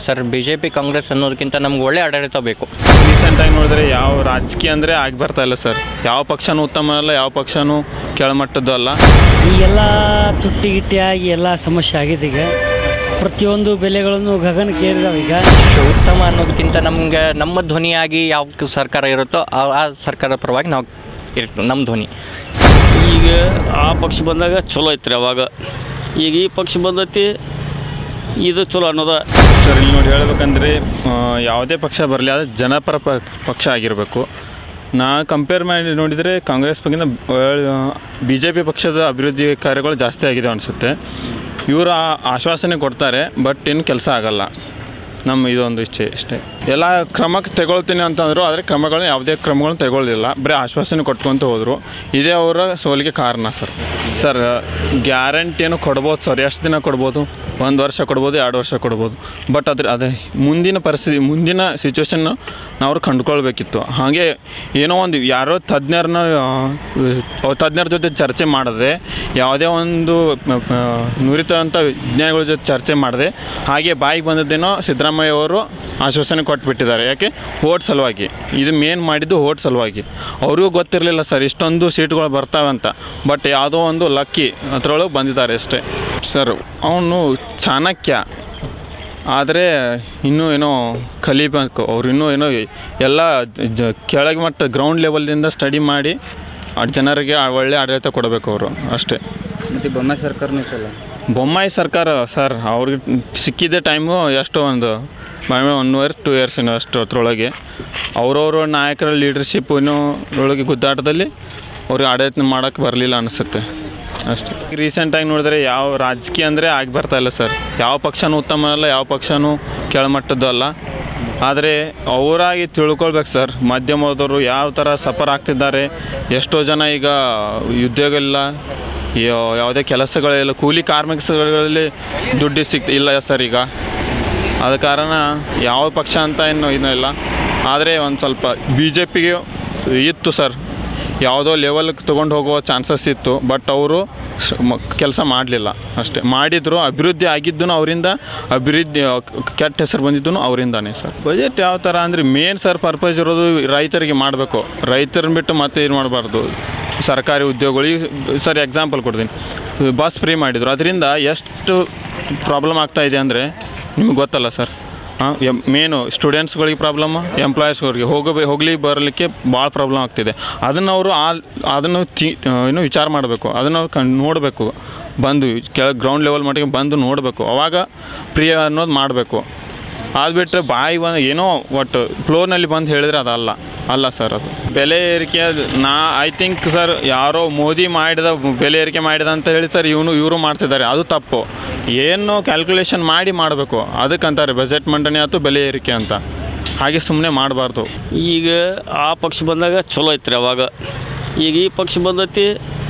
Sir B J P Congress ಅನ್ನೋದಕ್ಕಿಂತ ನಮ್ಗೆ ಒಳ್ಳೆ ಆಡಳಿತ ಬೇಕು ರೀಸೆಂಟಾಗಿ ನೋಡಿದ್ರೆ ಯಾವ ರಾಜಕೀಯ ಅಂದರೆ ಆಗಿ ಬರ್ತಾ ಇಲ್ಲ ಸರ್ ಯಾವ ಪಕ್ಷನೂ ಉತ್ತಮ ಅಲ್ಲ ಯಾವ ಪಕ್ಷನೂ ಕೆಳಮಟ್ಟದ್ದು ಅಲ್ಲ ಈಗೆಲ್ಲ ತುಟ್ಟಿ ಗಿಟ್ಟಿ ಆಗಿ ಎಲ್ಲ ಸಮಸ್ಯೆ ಆಗಿದೆ ಈಗ ಪ್ರತಿಯೊಂದು ಬೆಲೆಗಳನ್ನು ಗಗನಕ್ಕೆ ಏರಿದಾವೆ ಈಗ ಉತ್ತಮ ಅನ್ನೋದಕ್ಕಿಂತ ನಮ್ಗೆ ನಮ್ಮ ಧ್ವನಿಯಾಗಿ ಯಾವ ಕ- ಸರ್ಕಾರ ಇರುತ್ತೋ ಆ ಆ ಸರ್ಕಾರದ ಪರವಾಗಿ ನಾವು ಇರ್ತೀವಿ ನಮ್ಮ ಧ್ವನಿ ಈಗ ಆ ಪಕ್ಷ ಬಂದಾಗ ಚಲೋ ಐತ್ರಿ ಅವಾಗ ಈಗ ಈ ಪಕ್ಷ ಬಂದೈತಿ ಇದು ಚಲೋ ಅನ್ನೋದ ಸರ್ ಇಲ್ಲಿ ನೋಡಿ ಹೇಳ್ಬೇಕಂದ್ರೆ ಆ, ಯಾವುದೇ ಪಕ್ಷ ಬರಲಿ ಅದು ಜನಪರ ಪ ಪಕ್ಷ ಆಗಿರಬೇಕು ನಾ ಕಂಪೇರ್ ಮಾಡಿ ನೋಡಿದರೆ ಕಾಂಗ್ರೆಸ್ ಬಗ್ಗಿನ ಬಿ ಜೆ ಪಿ ಪಕ್ಷದ ಅಭಿವೃದ್ಧಿ ಕಾರ್ಯಗಳು ಜಾಸ್ತಿ ಆಗಿದೆ ಅನಿಸುತ್ತೆ ಇವರು ಆ ಆಶ್ವಾಸನೆ ಕೊಡ್ತಾರೆ ಬಟ್ ಏನು ಕೆಲಸ ಆಗಲ್ಲ ನಮ್ಮ ಇದೊಂದು ಇಚ್ಛೆ ಅಷ್ಟೇ ಎಲ್ಲ ಕ್ರಮಕ್ಕೆ ತಗೊಳ್ತೀನಿ ಅಂತಂದರು ಆದರೆ ಕ್ರಮಗಳನ್ನ ಯಾವುದೇ ಕ್ರಮಗಳನ್ನ ತಗೊಳ್ಳಿಲ್ಲ ಬರೀ ಆಶ್ವಾಸನೆ ಕೊಟ್ಕೊಂತ ಹೋದರು ಇದೇ ಅವರ ಸೋಲಿಗೆ ಕಾರಣ ಸರ್ ಸರ್ ಗ್ಯಾರಂಟಿಯನ್ನು ಕೊಡ್ಬೋದು ಸರ್ ಎಷ್ಟು ದಿನ ಕೊಡ್ಬೋದು ಒಂದು ವರ್ಷ ಕೊಡ್ಬೋದು ಎರಡು ವರ್ಷ ಕೊಡ್ಬೋದು ಬಟ್ ಅದ್ರ ಅದೇ ಮುಂದಿನ ಪರಿಸ್ಥಿತಿ ಮುಂದಿನ ಸಿಚುವೇಶನ್ನ ನಾವು ಕಂಡುಕೊಳ್ಬೇಕಿತ್ತು ಹಾಗೆ ಏನೋ ಒಂದು ಯಾರೋ ತಜ್ಞರನ್ನ ಆ, ಅವ್ರ ತಜ್ಞರ ಜೊತೆ ಚರ್ಚೆ ಮಾಡದೆ ಯಾವುದೇ ಒಂದು ಮ, ಮ, ನುರಿತಂಥ ವಿಜ್ಞಾನಿಗಳ ಜೊತೆ ಚರ್ಚೆ ಮಾಡದೆ ಹಾಗೆ ಬಾಯಿಗೆ ಬಂದದ್ದೇನೋ ಸಿದ್ದರಾಮಯ್ಯ ಅವರು ಆಶ್ವಾಸನೆ ಕೊಟ್ಬಿಟ್ಟಿದ್ದಾರೆ ಯಾಕೆ ಓಟ್ ಸಲುವಾಗಿ ಇದು ಮೇನ್ ಮಾಡಿದ್ದು ಓಟ್ ಸಲುವಾಗಿ ಅವ್ರಿಗೂ ಗೊತ್ತಿರಲಿಲ್ಲ ಸರ್ ಇಷ್ಟೊಂದು ಸೀಟ್ಗಳು ಬರ್ತಾವೆ ಅಂತ ಬಟ್ ಯಾವುದೋ ಒಂದು ಲಕ್ಕಿ ಅದರೊಳಗೆ ಬಂದಿದ್ದಾರೆ ಅಷ್ಟೇ ಸರ್ ಅವನು ಚಾಣಕ್ಯ ಆದರೆ ಇನ್ನೂ ಏನೋ ಕಲಿಬೇಕು ಅವ್ರು ಇನ್ನೂ ಏನೋ ಎಲ್ಲ ಜ ಕೆಳಗೆ ಮಟ್ಟ ಗ್ರೌಂಡ್ ಲೆವೆಲ್ದಿಂದ ಸ್ಟಡಿ ಮಾಡಿ ಆ ಜನರಿಗೆ ಆ ಒಳ್ಳೆ ಆಡಳಿತ ಕೊಡಬೇಕು ಅವರು ಅಷ್ಟೇ ಮತ್ತು ಬೊಮ್ಮಾಯಿ ಸರ್ಕಾರನೂ ಇತ್ತಲ್ಲ ಬೊಮ್ಮಾಯಿ ಸರ್ಕಾರ ಸರ್ ಅವ್ರಿಗೆ ಸಿಕ್ಕಿದ್ದ ಟೈಮು ಎಷ್ಟೋ ಒಂದು ಒನ್ ಇಯರ್ ಟು ಇಯರ್ಸ್ ಏನೋ ಅಷ್ಟು ಅಷ್ಟರೊಳಗೆ ಅವರವ್ರ ನಾಯಕರ ಲೀಡರ್ಶಿಪ್ ಏನೋ ಒಳಗೆ ಗುದ್ದಾಟದಲ್ಲಿ ಅವ್ರಿಗೆ ಆಡಳಿತ ಮಾಡೋಕ್ಕೆ ಬರಲಿಲ್ಲ ಅನಿಸುತ್ತೆ ಅಷ್ಟೇ ರೀಸೆಂಟಾಗಿ ನೋಡಿದ್ರೆ ಯಾವ ರಾಜಕೀಯ ಅಂದರೆ ಆಗಿ ಬರ್ತಾ ಇಲ್ಲ ಸರ್ ಯಾವ ಪಕ್ಷನೂ ಉತ್ತಮ ಅಲ್ಲ ಯಾವ ಪಕ್ಷನೂ ಕೆಳಮಟ್ಟದ್ದು ಅಲ್ಲ ಆದರೆ ಅವರಾಗಿ ತಿಳ್ಕೊಳ್ಬೇಕು ಸರ್ ಮಾಧ್ಯಮದವರು ಯಾವ ಥರ ಸಫರ್ ಆಗ್ತಿದ್ದಾರೆ ಎಷ್ಟೋ ಜನ ಈಗ ಉದ್ಯೋಗ ಇಲ್ಲ ಯಾ- ಯಾವುದೇ ಕೆಲಸಗಳಿಲ್ಲ ಕೂಲಿ ಕಾರ್ಮಿಕಗಳಲ್ಲಿ ದುಡ್ಡು ಸಿಗ್ತ ಇಲ್ಲ ಸರ್ ಈಗ ಆದ ಕಾರಣ ಯಾವ ಪಕ್ಷ ಅಂತ ಏನು ಇನ್ನೂ ಇಲ್ಲ ಆದರೆ ಒಂದು ಸ್ವಲ್ಪ ಬಿ ಜೆ ಪಿಗೆ ಇತ್ತು ಸರ್ ಯಾವುದೋ ಲೆವೆಲ್ಗೆ ತೊಗೊಂಡು ಹೋಗುವ ಚಾನ್ಸಸ್ ಇತ್ತು ಬಟ್ ಅವರು ಕೆಲಸ ಮಾಡಲಿಲ್ಲ ಅಷ್ಟೇ ಮಾಡಿದ್ರು ಅಭಿವೃದ್ಧಿ ಆಗಿದ್ದು ಅವರಿಂದ ಅಭಿವೃದ್ಧಿ ಕೆಟ್ಟ ಹೆಸರು ಬಂದಿದ್ದು ಅವರಿಂದಾನೇ ಸರ್ ಬಜೆಟ್ ಯಾವ ಥರ ಅಂದರೆ ಮೇನ್ ಸರ್ ಪರ್ಪಸ್ ಇರೋದು ರೈತರಿಗೆ ಮಾಡಬೇಕು ರೈತರನ್ನ ಬಿಟ್ಟು ಮತ್ತೆ ಇದು ಮಾಡಬಾರ್ದು ಸರ್ಕಾರಿ ಉದ್ಯೋಗಗಳು ಈಗ ಸರ್ ಎಕ್ಸಾಂಪಲ್ ಕೊಡ್ತೀನಿ ಬಸ್ ಫ್ರೀ ಮಾಡಿದರು ಅದರಿಂದ ಎಷ್ಟು ಪ್ರಾಬ್ಲಮ್ ಆಗ್ತಾ ಇದೆ ಅಂದರೆ ನಿಮಗೆ ಗೊತ್ತಲ್ಲ ಸರ್ ಹಾಂ ಎಮ್ ಮೇನು ಸ್ಟೂಡೆಂಟ್ಸ್ಗಳಿಗೆ ಪ್ರಾಬ್ಲಮ್ ಎಂಪ್ಲಾಯೀಸ್ಗಳಿಗೆ ಹೋಗಬೇ ಹೋಗಲಿ ಬರಲಿಕ್ಕೆ ಭಾಳ ಪ್ರಾಬ್ಲಮ್ ಆಗ್ತಿದೆ ಅದನ್ನು ಅವರು ಆ ಅದನ್ನು ತಿ ಏನು ವಿಚಾರ ಮಾಡಬೇಕು ಅದನ್ನು ಅವ್ರು ಕಣ್ ನೋಡಬೇಕು ಬಂದು ಕೆಳಗೆ ಗ್ರೌಂಡ್ ಲೆವೆಲ್ ಮಟ್ಟಿಗೆ ಬಂದು ನೋಡಬೇಕು ಅವಾಗ ಪ್ರಿಯ ಅನ್ನೋದು ಮಾಡಬೇಕು ಅದು ಬಿಟ್ಟರೆ ಬಾಯಿ ಬಂದು ಏನೋ ಒಟ್ಟು ಫ್ಲೋರ್ನಲ್ಲಿ ಬಂದು ಹೇಳಿದ್ರೆ ಅದಲ್ಲ ಅಲ್ಲ ಸರ್ ಅದು ಬೆಲೆ ಏರಿಕೆ ಅದು ನಾ ಐ ಥಿಂಕ್ ಸರ್ ಯಾರೋ ಮೋದಿ ಮಾಡಿದ ಬೆಲೆ ಏರಿಕೆ ಮಾಡಿದ ಅಂತ ಹೇಳಿ ಸರ್ ಇವನು ಇವರು ಮಾಡ್ತಿದ್ದಾರೆ ಅದು ತಪ್ಪು ಏನು ಕ್ಯಾಲ್ಕುಲೇಷನ್ ಮಾಡಿ ಮಾಡಬೇಕು ಅದಕ್ಕಂತಾರೆ ಬಜೆಟ್ ಮಂಡನೆ ಆಯ್ತು ಬೆಲೆ ಏರಿಕೆ ಅಂತ ಹಾಗೆ ಸುಮ್ಮನೆ ಮಾಡಬಾರ್ದು ಈಗ ಆ ಪಕ್ಷ ಬಂದಾಗ ಚಲೋ ಐತ್ರಿ ಅವಾಗ ಈಗ ಈ ಪಕ್ಷ ಬಂದೈತಿ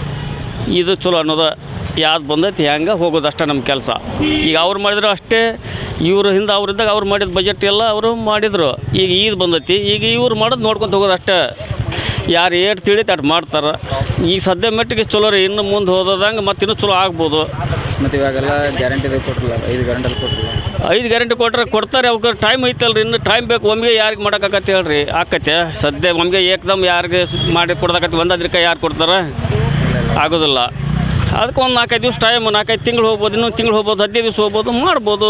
ಇದು ಚಲೋ ಅನ್ನೋದ ಯಾವ್ದು ಬಂದೈತಿ ಹೆಂಗೆ ಹೋಗೋದು ಅಷ್ಟೇ ನಮ್ಮ ಕೆಲಸ ಈಗ ಅವ್ರು ಮಾಡಿದ್ರು ಅಷ್ಟೇ ಇವ್ರ ಹಿಂದೆ ಅವ್ರಿದ್ದಾಗ ಅವ್ರು ಮಾಡಿದ ಬಜೆಟ್ ಎಲ್ಲ ಅವರು ಮಾಡಿದರು ಈಗ ಇದು ಬಂದೈತಿ ಈಗ ಇವ್ರು ಮಾಡೋದು ನೋಡ್ಕೊತ ಹೋಗೋದು ಅಷ್ಟೇ ಯಾರು ಏಟ್ ತಿಳಿತು ಅಟ್ ಮಾಡ್ತಾರೆ ಈಗ ಸದ್ಯ ಮೆಟ್ಟಿಗೆ ಚಲೋ ರೀ ಇನ್ನು ಮುಂದೆ ಹೋದಂಗೆ ಮತ್ತೆ ಇನ್ನೂ ಚಲೋ ಆಗ್ಬೋದು ಮತ್ತು ಇವಾಗೆಲ್ಲ ಗ್ಯಾರಂಟಿ ಕೊಟ್ಟಿಲ್ಲ ಐದು ಗ್ಯಾರಂಟಿ ಕೊಟ್ಟಿಲ್ಲ ಐದು ಗ್ಯಾರಂಟಿ ಕೊಟ್ರೆ ಕೊಡ್ತಾರೆ ಅವ್ರಿಗೆ ಟೈಮ್ ಐತಲ್ರಿ ಇನ್ನು ಟೈಮ್ ಬೇಕು ಒಮ್ಮೆಗೆ ಯಾರಿಗೆ ಮಾಡೋಕ್ಕಾಗತ್ತೆ ಹೇಳ್ರಿ ಆಕತ್ತೆ ಸದ್ಯ ಒಮ್ಮೆಗೆ ಏಕ್ದಮ್ ಯಾರಿಗೆ ಸ್- ಮಾಡಿ ಕೊಡೋದಾಕತ್ತೆ ಒಂದಾದ್ರಿಕ ಯಾರು ಕೊಡ್ತಾರೆ ಆಗೋದಿಲ್ಲ ಅದಕ್ಕೆ ಒಂದು ನಾಲ್ಕೈದು ದಿವಸ ಟೈಮ್ ನಾಲ್ಕೈದು ತಿಂಗಳು ಹೋಗ್ಬೋದು ಇನ್ನೊಂದು ತಿಂಗಳು ಹೋಗ್ಬೋದು ಹದಿನೈದು ದಿವಸ ಹೋಗ್ಬೋದು ಮಾಡ್ಬೋದು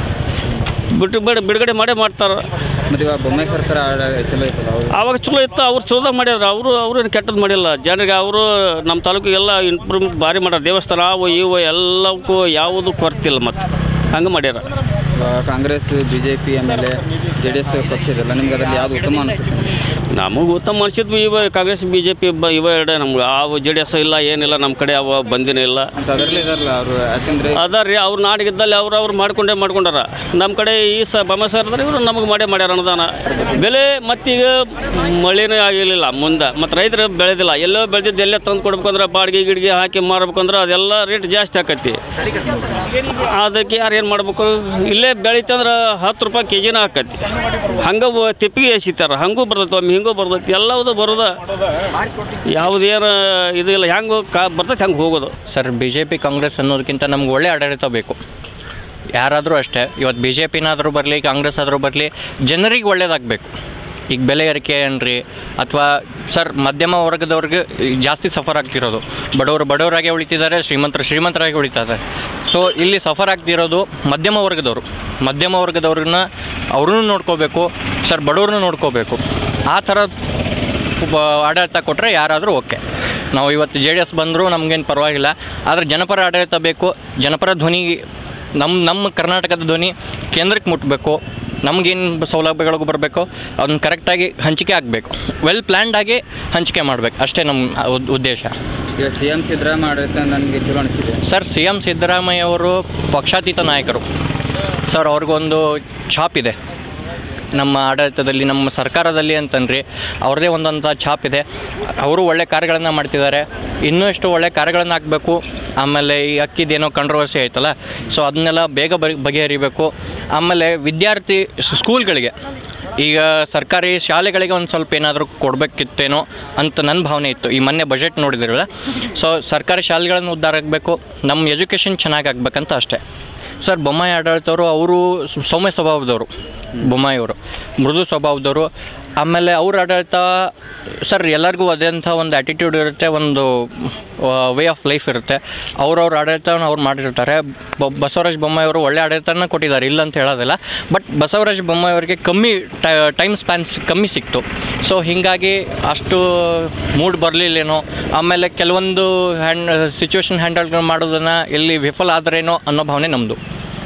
ಬಿಟ್ಟು ಬಿಡ ಬಿಡುಗಡೆ ಮಾಡೇ ಮಾಡ್ತಾರೆ ಮತ್ತು ಇವಾಗ ಬೊಮ್ಮಾಯಿ ಸರ್ಕಾರ ಆಡ- ಚಲೋ ಐತಲ್ಲ ಹೌದು ಆವಾಗ ಚಲೋ ಇತ್ತು ಅವ್ರು ಚಲೋದಾಗ ಮಾಡ್ಯಾರ ಅವರು ಅವರು ಏನು ಕೆಟ್ಟದ್ದು ಮಾಡಿಲ್ಲ ಜನರಿಗೆ ಅವರು ನಮ್ಮ ತಾಲೂಕಿಗೆಲ್ಲ ಇಂಪ್ರೂವ್ಮೆಂಟ್ ಭಾರಿ ಮಾಡ್ಯಾರ ದೇವಸ್ಥಾನ ಅವು ಇವು ಎಲ್ಲಕ್ಕೂ ಯಾವುದು ಕೊರತಿಲ್ಲ ಮತ್ತು ಹಂಗೆ ಮಾಡ್ಯಾರ ಇವಾಗ ಕಾಂಗ್ರೆಸ್ ಬಿ ಜೆ ಪಿ ಆಮೇಲೆ ಜೆ ಡಿ ಎಸ್ ಪಕ್ಷ ಇದೆಲ್ಲ ನಿಮ್ಗೆ ಅದರಲ್ಲಿ ಯಾವುದು ಉತ್ತಮ ಅನಿಸುತ್ತೆ ನಮಗೆ ಉತ್ತಮ ಅನಿಸಿದ್ವು ಇವ ಕಾಂಗ್ರೆಸ್ ಬಿ ಜೆ ಪಿ ಇವ ಎರಡೇ ನಮ್ಗೆ ಅವು ಜೆ ಡಿ ಎಸ್ ಇಲ್ಲ ಏನಿಲ್ಲ ನಮ್ಮ ಕಡೆ ಅವ ಬಂದಿನೇ ಇಲ್ಲ ಅಂತ ಅದರಲ್ಲಿ ಇದಾರಲ್ಲ ಅವರು ಯಾಕಂದರೆ ಅದ ರೀ ಅವ್ರು ನಾಡಿಗಿದ್ದಲ್ಲಿ ಅವ್ರು ಅವ್ರು ಮಾಡ್ಕೊಂಡೇ ಮಾಡ್ಕೊಂಡಾರ ನಮ್ಮ ಕಡೆ ಈ ಸ ಬೊಮ್ಮ ಸರ್ದಾರ ಇವರು ನಮಗೆ ಮಾಡೇ ಮಾಡ್ಯಾರ ಅನುದಾನ ಬೆಲೆ ಮತ್ತೀಗ ಮಳೆನೇ ಆಗಿರಲಿಲ್ಲ ಮುಂದೆ ಮತ್ತು ರೈತರು ಬೆಳೆದಿಲ್ಲ ಎಲ್ಲೋ ಬೆಳೆದಿದ್ದು ಎಲ್ಲೇ ತಂದು ಕೊಡ್ಬೇಕಂದ್ರೆ ಬಾಡಿಗೆ ಗಿಡಿಗೆ ಹಾಕಿ ಮಾರ್ಬೇಕಂದ್ರೆ ಅದೆಲ್ಲ ರೇಟ್ ಜಾಸ್ತಿ ಆಕತಿ ಅದಕ್ಕೆ ಯಾರು ಏನು ಮಾಡ್ಬೇಕು ಇಲ್ಲೇ ಬೆಳಿತಂದ್ರೆ ಹತ್ತು ರೂಪಾಯಿ ಕೆ ಜಿನ ಆಕತಿ ಹಂಗೆ ಬ- ತಿಪ್ಪಿಗೆ ಎಸಿತಾರ ಹಂಗೂ ಬರ್ತೈತೆ ಒಮ್ಮೆ ಹಿಂಗೂ ಬರ್ತೈತಿ ಎಲ್ಲವುದು ಬರೋದ ಯಾವುದೇನು ಇದು ಇಲ್ಲ ಹೆಂಗೆ ಕಾ ಬರ್ತೈತೆ ಹಂಗೆ ಹೋಗೋದು sir B J P Congress ಅನ್ನೋದಕ್ಕಿಂತ ನಮ್ಗೆ ಒಳ್ಳೆ ಆಡಳಿತ ಬೇಕು ಯಾರಾದರೂ ಅಷ್ಟೇ ಇವತ್ತು ಬಿ ಜೆ ಪಿನಾದರೂ ಬರಲಿ ಕಾಂಗ್ರೆಸ್ ಆದರೂ ಬರಲಿ ಜನರಿಗೆ ಒಳ್ಳೇದಾಗಬೇಕು ಈಗ ಬೆಲೆ ಏರಿಕೆ ಏನ್ರಿ ಅಥವಾ ಸರ್ ಮಧ್ಯಮ ವರ್ಗದವ್ರಿಗೆ ಜಾಸ್ತಿ ಸಫರ್ ಆಗ್ತಿರೋದು ಬಡವರು ಬಡವರಾಗೆ ಉಳಿತಿದ್ದಾರೆ ಶ್ರೀಮಂತರು ಶ್ರೀಮಂತರಾಗಿ ಉಳಿತಾರೆ ಸೊ ಇಲ್ಲಿ ಸಫರ್ ಆಗ್ತಿರೋದು ಮಧ್ಯಮ ವರ್ಗದವರು ಮಧ್ಯಮ ವರ್ಗದವ್ರನ್ನ ಅವ್ರನ್ನೂ ನೋಡ್ಕೋಬೇಕು ಸರ್ ಬಡವ್ರನ್ನೂ ನೋಡ್ಕೋಬೇಕು ಆ ಥರ ಒಬ್ಬ ಆಡಳಿತ ಕೊಟ್ಟರೆ ಯಾರಾದರೂ ಓಕೆ ನಾವು ಇವತ್ತು ಜೆ ಡಿ ಎಸ್ ಬಂದರೂ ನಮಗೇನು ಪರವಾಗಿಲ್ಲ ಆದರೆ ಜನಪರ ಆಡಳಿತ ಬೇಕು ಜನಪರ ಧ್ವನಿ ನಮ್ಮ ನಮ್ಮ ಕರ್ನಾಟಕದ ಧ್ವನಿ ಕೇಂದ್ರಕ್ಕೆ ಮುಟ್ಟಬೇಕು ನಮಗೇನು ಸೌಲಭ್ಯಗಳಿಗೂ ಬರಬೇಕು ಅದನ್ನ ಕರೆಕ್ಟಾಗಿ ಹಂಚಿಕೆ ಆಗಬೇಕು ವೆಲ್ ಪ್ಲ್ಯಾಂಡಾಗಿ ಹಂಚಿಕೆ ಮಾಡಬೇಕು ಅಷ್ಟೇ ನಮ್ಮ ಉದ್- ಉದ್ದೇಶ ಈಗ ಸಿ ಎಂ ಸಿದ್ದರಾಮಯ್ಯ ಆಡಳಿತ ನನಗೆ ಚಲೋ ಅನಿಸಿದೆ ಸರ್ ಸಿ ಎಮ್ ಸಿದ್ದರಾಮಯ್ಯ ಅವರು ಪಕ್ಷಾತೀತ ನಾಯಕರು ಸರ್ ಅವ್ರಿಗೊಂದು ಛಾಪ್ ಇದೆ ನಮ್ಮ ಆಡಳಿತದಲ್ಲಿ ನಮ್ಮ ಸರ್ಕಾರದಲ್ಲಿ ಅಂತಂದ್ರಿ ಅವ್ರದ್ದೇ ಒಂದೊಂದು ಛಾಪ್ ಇದೆ ಅವರು ಒಳ್ಳೆ ಕಾರ್ಯಗಳನ್ನು ಮಾಡ್ತಿದ್ದಾರೆ ಇನ್ನೂ ಎಷ್ಟು ಒಳ್ಳೆ ಕಾರ್ಯಗಳನ್ನು ಆಗಬೇಕು ಆಮೇಲೆ ಈ ಅಕ್ಕಿದೇನೋ ಕಂಟ್ರವರ್ಸಿ ಆಯ್ತಲ್ಲ ಸೊ ಅದನ್ನೆಲ್ಲ ಬೇಗ ಬಗೆ ಬಗೆಹರಿಬೇಕು ಆಮೇಲೆ ವಿದ್ಯಾರ್ಥಿ ಸ್- ಸ್ಕೂಲ್ಗಳಿಗೆ ಈಗ ಸರ್ಕಾರಿ ಶಾಲೆಗಳಿಗೆ ಒಂದು ಸ್ವಲ್ಪ ಏನಾದರೂ ಕೊಡಬೇಕಿತ್ತೇನೋ ಅಂತ ನನ್ನ ಭಾವನೆ ಇತ್ತು ಈ ಮೊನ್ನೆ ಬಜೆಟ್ ನೋಡಿದಿರಲ್ಲ ಸೊ ಸರ್ಕಾರಿ ಶಾಲೆಗಳನ್ನು ಉದ್ಧಾರ ಆಗಬೇಕು ನಮ್ಮ ಎಜುಕೇಷನ್ ಚೆನ್ನಾಗಿ ಆಗ್ಬೇಕಂತ ಅಷ್ಟೇ ಸರ್ ಬೊಮ್ಮಾಯಿ ಆಡಳಿತವರು ಅವರು ಸೌಮ್ಯ ಸ್ವಭಾವದವರು ಬೊಮ್ಮಾಯಿ ಅವರು ಮೃದು ಸ್ವಭಾವದವರು ಆಮೇಲೆ ಅವ್ರ ಆಡಳಿತ ಸರ್ ಎಲ್ಲರಿಗೂ ಅದಂಥ ಒಂದು ಆ್ಯಟಿಟ್ಯೂಡ್ ಇರುತ್ತೆ ಒಂದು ವೇ ಆಫ್ ಲೈಫ್ ಇರುತ್ತೆ ಅವ್ರವ್ರ ಆಡಳಿತನ ಅವ್ರು ಮಾಡಿರ್ತಾರೆ ಬ ಬಸವರಾಜ ಬೊಮ್ಮಾಯಿ ಅವರು ಒಳ್ಳೆ ಆಡಳಿತನ ಕೊಟ್ಟಿದ್ದಾರೆ ಇಲ್ಲ ಅಂತ ಹೇಳೋದಿಲ್ಲ ಬಟ್ ಬಸವರಾಜ ಬೊಮ್ಮಾಯಿ ಅವರಿಗೆ ಕಮ್ಮಿ ಟೈಮ್ ಸ್ಪ್ಯಾನ್ಸ್ ಕಮ್ಮಿ ಸಿಕ್ತು ಸೊ ಹೀಗಾಗಿ ಅಷ್ಟು ಮೂಡ್ ಬರಲಿಲ್ಲೇನೋ ಆಮೇಲೆ ಕೆಲವೊಂದು ಹ್ಯಾಂಡ್ ಸಿಚುವೇಶನ್ ಹ್ಯಾಂಡಲ್ ಮಾಡೋದನ್ನು ಎಲ್ಲಿ ವಿಫಲ ಆದ್ರೇನೋ ಅನ್ನೋ ಭಾವನೆ ನಮ್ಮದು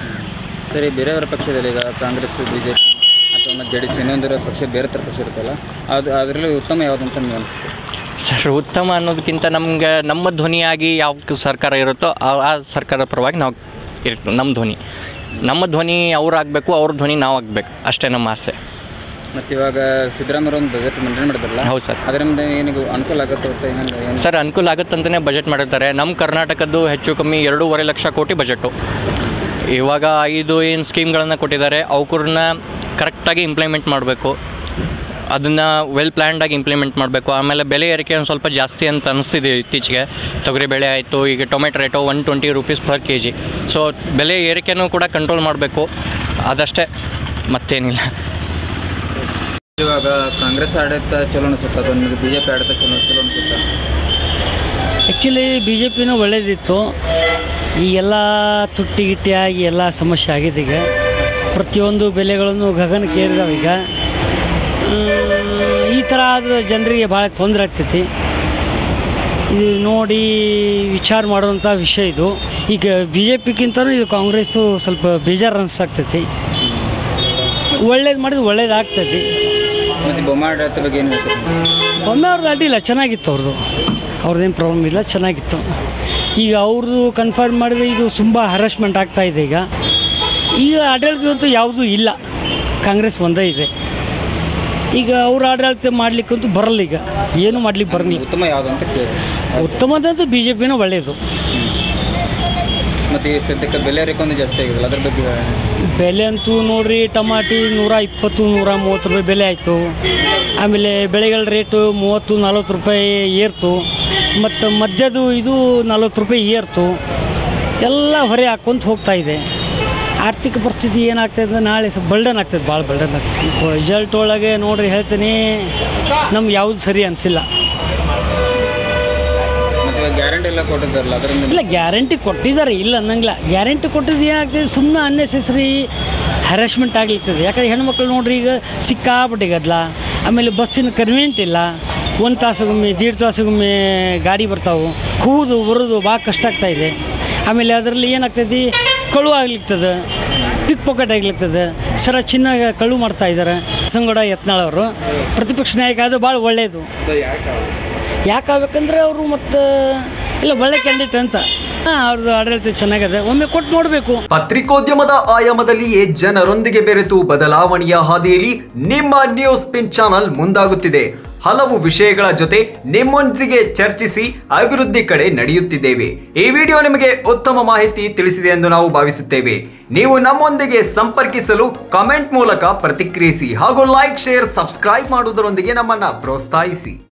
ಸರಿ ಬೇರೆಯವರ ಪಕ್ಷದಲ್ಲಿ ಈಗ ಕಾಂಗ್ರೆಸ್ ಬಿ ಜೆ ಪಿ ಅಥವಾ ಮತ್ತು ಜೆ ಡಿ ಎಸ್ ಇನ್ನೊಂದರ ಪಕ್ಷ ಬೇರೆ ಥರ ಪಕ್ಷ ಇರುತ್ತಲ್ಲ ಅದು ಅದರಲ್ಲಿ ಉತ್ತಮ ಯಾವುದಂತ ನಿಮ್ಗೆ ಅನಿಸುತ್ತೆ ಸರ್ ಉತ್ತಮ ಅನ್ನೋದಕ್ಕಿಂತ ನಮ್ಗೆ ನಮ್ಮ ಧ್ವನಿಯಾಗಿ ಯಾವ ಸರ್ಕಾರ ಇರುತ್ತೋ ಆ ಆ ಸರ್ಕಾರದ ಪರವಾಗಿ ನಾವು ಇರ್ತೀವಿ ನಮ್ಮ ಧ್ವನಿ ನಮ್ಮ ಧ್ವನಿ ಅವ್ರು ಆಗಬೇಕು ಅವ್ರ ಧ್ವನಿ ನಾವು ಆಗಬೇಕು ಅಷ್ಟೇ ನಮ್ಮ ಆಸೆ ಮತ್ತು ಇವಾಗ ಸಿದ್ದರಾಮಯ್ಯ ಒಂದು ಬಜೆಟ್ ಮಂಡನೆ ಮಾಡಿದ್ರಲ್ಲ ಹೌದು ಸರ್ ಅದರಿಂದ ಏನಿಗೆ ಅನುಕೂಲ ಆಗುತ್ತೆ ಅಂತ ಏನಂದ್ರೆ ಏನು ಸರ್ ಅನುಕೂಲ ಆಗುತ್ತಂತಲೇ ಬಜೆಟ್ ಮಾಡಿರ್ತಾರೆ ನಮ್ಮ ಕರ್ನಾಟಕದ್ದು ಹೆಚ್ಚು ಕಮ್ಮಿ ಎರಡೂವರೆ ಲಕ್ಷ ಕೋಟಿ ಬಜೆಟು ಇವಾಗ ಐದು ಏನು ಸ್ಕೀಮ್ಗಳನ್ನು ಕೊಟ್ಟಿದ್ದಾರೆ ಅವಕೂರನ್ನ ಕರೆಕ್ಟಾಗಿ ಇಂಪ್ಲಿಮೆಂಟ್ ಮಾಡಬೇಕು ಅದನ್ನು ವೆಲ್ ಪ್ಲ್ಯಾಂಡಾಗಿ ಇಂಪ್ಲಿಮೆಂಟ್ ಮಾಡಬೇಕು ಆಮೇಲೆ ಬೆಲೆ ಏರಿಕೆ ಒಂದು ಸ್ವಲ್ಪ ಜಾಸ್ತಿ ಅಂತ ಅನಿಸ್ತಿದೆ ಇತ್ತೀಚೆಗೆ ತೊಗರಿ ಬೆಳೆ ಆಯಿತು ಈಗ tomato rate one twenty rupees per K G so ಬೆಲೆ ಏರಿಕೆನೂ ಕೂಡ ಕಂಟ್ರೋಲ್ ಮಾಡಬೇಕು ಅದಷ್ಟೇ ಮತ್ತೇನಿಲ್ಲ ಇವಾಗ ಕಾಂಗ್ರೆಸ್ ಆಡಳಿತ ಚಲೋ ಅನಿಸುತ್ತೆ ಅದು ನಿಮಗೆ ಬಿ ಜೆ ಪಿ ಆಡಳಿತ ಚಲೋ ಚಲೋ ಅನಿಸುತ್ತೆ ಆ್ಯಕ್ಚುಲಿ ಬಿ ಜೆ ಪಿನೂ ಒಳ್ಳೇದಿತ್ತು ಈ ಎಲ್ಲ ತುಟ್ಟಿ ಗಿಟ್ಟಿಯಾಗಿ ಎಲ್ಲ ಸಮಸ್ಯೆ ಆಗಿದೆ ಈಗ ಪ್ರತಿಯೊಂದು ಬೆಲೆಗಳನ್ನು ಗಗನಕ್ಕೇರಿದಾವೆ ಈಗ ಆ, ಈ ಥರ ಆದರೆ ಜನರಿಗೆ ಭಾಳ ತೊಂದರೆ ಆಗ್ತೈತಿ ಇದು ನೋಡಿ ವಿಚಾರ ಮಾಡುವಂಥ ವಿಷಯ ಇದು ಈಗ ಬಿ ಜೆ ಪಿಗಿಂತನೂ ಇದು ಕಾಂಗ್ರೆಸ್ಸು ಸ್ವಲ್ಪ ಬೇಜಾರು ಅನಿಸಾಗ್ತೈತಿ ಒಳ್ಳೇದು ಮಾಡಿದ್ರೆ ಒಳ್ಳೇದಾಗ್ತೈತಿ ಮತ್ತು ಬೊಮ್ಮಾಯಿ ಆಡಳಿತ ಬಗ್ಗೆ ಏನು ಹೇಳ್ತೀರಿ ನೀವು? ಒಮ್ಮೆ ಅವ್ರದ್ದು ಅಡ್ಡಿಲ್ಲ ಚೆನ್ನಾಗಿತ್ತು ಅವ್ರದ್ದು ಅವ್ರದ್ದೇನು ಪ್ರಾಬ್ಲಮ್ ಇಲ್ಲ ಚೆನ್ನಾಗಿತ್ತು ಈಗ ಅವ್ರದ್ದು ಕನ್ಫರ್ಮ್ ಮಾಡಿದ್ರೆ ಇದು ತುಂಬ ಹರಾಸ್ಮೆಂಟ್ ಆಗ್ತಾ ಇದೆ ಈಗ ಈಗ ಆಡಳಿತವಂತೂ ಯಾವುದೂ ಇಲ್ಲ ಕಾಂಗ್ರೆಸ್ ಒಂದೇ ಇದೆ ಈಗ ಅವ್ರ ಆಡಳಿತ ಮಾಡ್ಲಿಕ್ಕಂತೂ ಬರಲ್ಲ ಈಗ ಏನು ಮಾಡ್ಲಿಕ್ಕೆ ಬರಲಿಲ್ಲ ಉತ್ತಮ ಯಾವುದು ಅಂತ ಕೇಳಿ ಉತ್ತಮದಂತೂ ಬಿ ಜೆ ಪಿನೂ ಒಳ್ಳೆಯದು ಮತ್ತು ಈ ಸದ್ಯಕ್ಕೆ ಬೆಲೆ ರೇಖೊಂದು ಜಾಸ್ತಿ ಆಗಿದೆಯಲ್ಲ ಅದ್ರ ಬಗ್ಗೆ ಹೇಳಿ. ಬೆಲೆ ಅಂತೂ ನೋಡ್ರಿ ಟಮಾಟಿ ನೂರ ಇಪ್ಪತ್ತು ನೂರ ಮೂವತ್ತು ರೂಪಾಯಿ ಬೆಲೆ ಆಯಿತು ಆಮೇಲೆ ಬೆಳೆಗಳ ರೇಟು ಮೂವತ್ತು ನಲ್ವತ್ತು ರೂಪಾಯಿ ಏರ್ತು ಮತ್ತು ಮದ್ಯದು ಇದು ನಲ್ವತ್ತು ರೂಪಾಯಿ ಏರ್ತು ಎಲ್ಲ ಹೊರೆ ಹಾಕ್ಕೊಂತ ಹೋಗ್ತಾ ಇದೆ ಆರ್ಥಿಕ ಪರಿಸ್ಥಿತಿ ಏನಾಗ್ತದೆ ನಾಳೆ ಸ್ವಲ್ಪ ಬರ್ಡನ್ ಆಗ್ತದೆ ಭಾಳ ಬರ್ಡನ್ ಆಗ್ತದೆ ರಿಸಲ್ಟ್ ಒಳಗೆ ನೋಡ್ರಿ ಹೇಳ್ತೀನಿ ನಮ್ಗೆ ಯಾವುದು ಸರಿ ಅನಿಸಿಲ್ಲ ಮತ್ತು ಇವಾಗ ಗ್ಯಾರಂಟಿ ಎಲ್ಲ ಕೊಟ್ಟಿದ್ದಾರಲ್ಲ ಅದರಿಂದ ಇಲ್ಲ ಗ್ಯಾರಂಟಿ ಕೊಟ್ಟಿದ್ದಾರೆ ಇಲ್ಲ ಅನ್ನಂಗಿಲ್ಲ ಗ್ಯಾರಂಟಿ ಕೊಟ್ಟಿದ್ದು ಏನಾಗ್ತದೆ ಸುಮ್ಮನೆ ಅನ್ನೆಸೆಸರಿ ಹ್ಯಾರಾಸ್ಮೆಂಟ್ ಆಗ್ಲಿರ್ತದೆ ಯಾಕಂದ್ರೆ ಹೆಣ್ಮಕ್ಳು ನೋಡ್ರಿ ಈಗ ಸಿಕ್ಕಾಪಟ್ಟೆ ಗದ್ದಲ ಆಮೇಲೆ ಬಸ್ಸಿನ ಕನ್ವೀನಿಯಂಟ್ ಇಲ್ಲ ಒಂದು ತಾಸಿಗೊಮ್ಮೆ ದೀಡ್ ತಾಸಿಗೊಮ್ಮೆ ಗಾಡಿ ಬರ್ತಾವೆ ಹೋಗೋದು ಬರೋದು ಭಾಳ ಕಷ್ಟ ಆಗ್ತಾ ಇದೆ ಆಮೇಲೆ ಅದರಲ್ಲಿ ಏನಾಗ್ತೈತಿ ಕಳು ಆಗ್ಲಿರ್ತದೆ ಪಿಕ್ ಪಾಕೆಟ್ ಆಗ್ಲಿರ್ತದೆ ಸರ ಚಿನ್ನ ಕಳು ಮಾಡ್ತಾ ಇದ್ದಾರೆ ಸಂಗಡ ಯತ್ನಾಳ್ ಅವರು ಪ್ರತಿಪಕ್ಷ ನಾಯಕ ಅದು ಭಾಳ ಒಳ್ಳೆಯದು ಯಾಕೆ ಆಗ್ಬೇಕಂದ್ರೆ ಅವರು ಮತ್ತು ಇಲ್ಲ ಒಳ್ಳೆ ಕ್ಯಾಂಡಿಡೇಟ್ ಅಂತ ಹಾಂ ಅವ್ರದ್ದು ಆಡಳಿತ ಚೆನ್ನಾಗಿದೆ ಒಮ್ಮೆ ಕೊಟ್ಟು ನೋಡಬೇಕು ಪತ್ರಿಕೋದ್ಯಮದ ಆಯಾಮದಲ್ಲಿಯೇ ಜನರೊಂದಿಗೆ ಬೆರೆತು ಬದಲಾವಣೆಯ ಹಾದಿಯಲ್ಲಿ ನಿಮ್ಮ ನ್ಯೂಸ್ ಪಿನ್ ಚಾನಲ್ ಮುಂದಾಗುತ್ತಿದೆ ಹಲವು ವಿಷಯಗಳ ಜೊತೆ ನಿಮ್ಮೊಂದಿಗೆ ಚರ್ಚಿಸಿ ಅಭಿವೃದ್ಧಿ ಕಡೆ ನಡೆಯುತ್ತಿದ್ದೇವೆ ಈ ವಿಡಿಯೋ ನಿಮಗೆ ಉತ್ತಮ ಮಾಹಿತಿ ತಿಳಿಸಿದೆ ಎಂದು ನಾವು ಭಾವಿಸುತ್ತೇವೆ ನೀವು ನಮ್ಮೊಂದಿಗೆ ಸಂಪರ್ಕಿಸಲು ಕಮೆಂಟ್ ಮೂಲಕ ಪ್ರತಿಕ್ರಿಯಿಸಿ ಹಾಗೂ ಲೈಕ್ ಶೇರ್ ಸಬ್ಸ್ಕ್ರೈಬ್ ಮಾಡುವುದರೊಂದಿಗೆ ನಮ್ಮನ್ನ ಪ್ರೋತ್ಸಾಹಿಸಿ